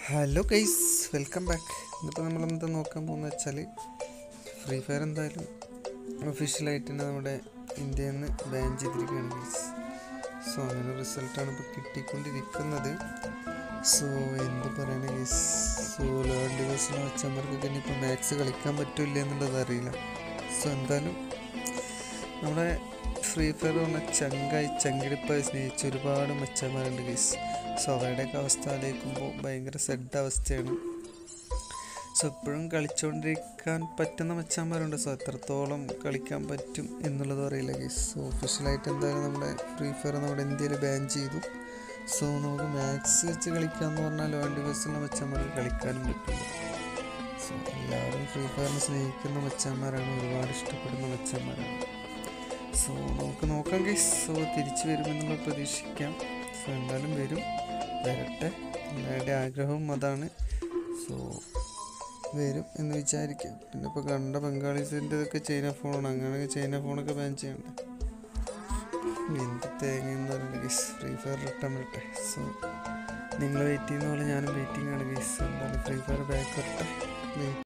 hello guys welcome back ഇന്നിപ്പോൾ നമ്മൾ എന്താ നോക്കാൻ പോകുന്നത് വെച്ചാൽ ഫ്രീ ഫയർ എന്തായാലും ഒഫീഷ്യലായിട്ട് തന്നെ നമ്മുടെ ഇന്ത്യയിൽ നിന്ന് ബാൻ ചെയ്തിരിക്കുകയാണ് ഗൈസ് സോ അങ്ങനെ റിസൾട്ടാണ് ഇപ്പോൾ കിട്ടിക്കൊണ്ടിരിക്കുന്നത് സോ എന്ത് പറയണ ഗൈസ് സോ ലേൺ ഡിവേഴ്സിനെ വെച്ചവർക്ക് ഇനിയിപ്പോൾ മാക്സ് കളിക്കാൻ പറ്റില്ല എന്നുള്ളത് അറിയില്ല സോ എന്തായാലും നമ്മുടെ ഫ്രീ ഫയർ പറഞ്ഞ ചങ്കായി ചങ്കിടിപ്പായി സ്നേഹിച്ച ഒരുപാട് മച്ചന്മാരുണ്ട് ഗൈസ് സോ അവരുടെയൊക്കെ അവസ്ഥ ആലോചിക്കുമ്പോൾ ഭയങ്കര സെഡ് അവസ്ഥയാണ് സോ എപ്പോഴും കളിച്ചുകൊണ്ടിരിക്കാൻ പറ്റുന്ന മച്ചന്മാരുണ്ട് സോ എത്രത്തോളം കളിക്കാൻ പറ്റും എന്നുള്ളത് അറിയില്ല ഗൈസ് സോ ഒഫീഷ്യലായിട്ട് എന്തായാലും നമ്മുടെ ഫ്രീ ഫയർ നമ്മുടെ ഇന്ത്യയിൽ ബാൻ ചെയ്തു സോ നമുക്ക് മാക്സ് വെച്ച് കളിക്കാമെന്ന് പറഞ്ഞാൽ വേണ്ടി ബസ്സിലുള്ള മച്ചന്മാർക്ക് കളിക്കാനും പറ്റില്ല സോ എല്ലാവരും ഫ്രീ ഫയറിനെ സ്നേഹിക്കുന്ന മച്ചന്മാരാണ് ഒരുപാട് ഇഷ്ടപ്പെടുന്ന മച്ചന്മാരാണ് സോ നമുക്ക് നോക്കാം ഗൈസ് സോ തിരിച്ചു വരുമെന്നുള്ള പ്രതീക്ഷിക്കാം സോ എന്തായാലും വരും വരട്ടെ എല്ലാവരുടെ ആഗ്രഹവും അതാണ് സോ വരും എന്ന് വിചാരിക്കാം പിന്നെ ഇപ്പോൾ കണ്ട ബംഗാളീസിൻ്റെതൊക്കെ ചൈന ഫോണാണ് അങ്ങനെയൊക്കെ ചൈന ഫോണൊക്കെ ബാൻ ചെയ്യണ്ടേ എന്ത് തേങ്ങ എന്ന് പറയുന്നത് ഗൈസ് ഫ്രീ ഫയർ റിട്ടേൺ വരട്ടെ സോ നിങ്ങൾ വെയിറ്റ് ചെയ്യുന്ന പോലെ ഞാനും വെയിറ്റിംഗ് ആണ് ഗൈസ് എന്തായാലും ഫ്രീ ഫയർ ബാക്ക് വരട്ടെ